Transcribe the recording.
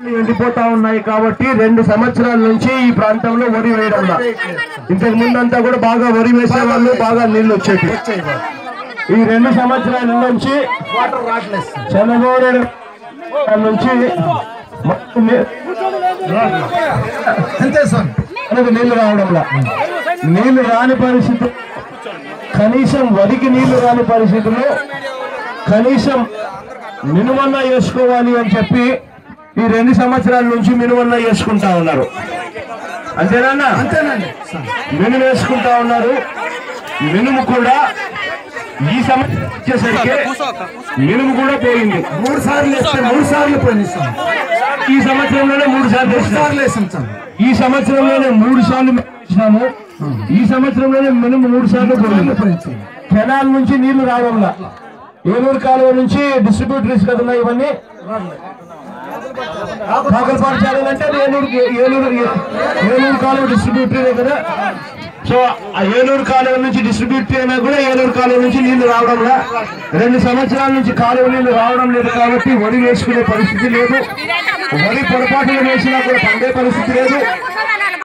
ఎండిపోతా ఉన్నాయి కాబట్టి రెండు సంవత్సరాల నుంచి ఈ ప్రాంతంలో వరి వేయడం లా. ఇంతకు ముందంతా కూడా బాగా వరి వేసే వాళ్ళు బాగా నీళ్లు వచ్చేటి ఈ రెండు సంవత్సరాల నుంచి వాటర్ రావట్లేదు సార్. చంద్రబాబు నాయుడు నుంచి మొత్తం నీ- అంతే సార్ మనకు నీళ్లు రావడంలా నీళ్లు రాని పరిస్థితి కనీసం వరికి నీళ్లు రాని పరిస్థితుల్లో కనీసం మినుమన్నా వేసుకోవాలి అని చెప్పి ఈ రెండు సంవత్సరాల నుంచి మినుమన్నా వేసుకుంటా ఉన్నారు అంతేనా అంతేనండి సార్. మినుము వేసుకుంటా ఉన్నారు మినుము కూడా ఈ సంవత్సరం వచ్చేసరికి మినుము కూడా పోయింది మూడు సార్లు వేస్తే మూడు సార్లు పోయింది సార్ ఈ సంవత్సరంలోనే మూడు సార్లు మూడు వేసినారు. సార్లు వేసాం సార్ ఈ సంవత్సరంలోనే మూడు సార్లు వేసినాము ఈ సంవత్సరంలోనే మినుము మూడు సార్లు పోయింది పోయింది సార్. కెనాల్ నుంచి నీళ్లు రావడంలా ఏలూరు కాలువ నుంచి డిస్ట్రిబ్యూటరీస్ కదా ఇవన్నీ కాకలపాడు ఛానల్ అంటే అది ఏలూరు ఏలూరు ఏలూరు కాలువ డిస్ట్రిబ్యూటరీ కదా సో ఆ ఏలూరు కాలువ నుంచి డిస్ట్రిబ్యూటరీ అయినా కూడా ఏలూరు కాలువ నుంచి నీళ్లు రావడంలా రెండు సంవత్సరాల నుంచి కాలువ నీళ్లు రావడం లేదు కాబట్టి వరి వేసుకునే పరిస్థితి లేదు వరి పొరపాటులు వేసినా కూడా పండే పరిస్థితి లేదు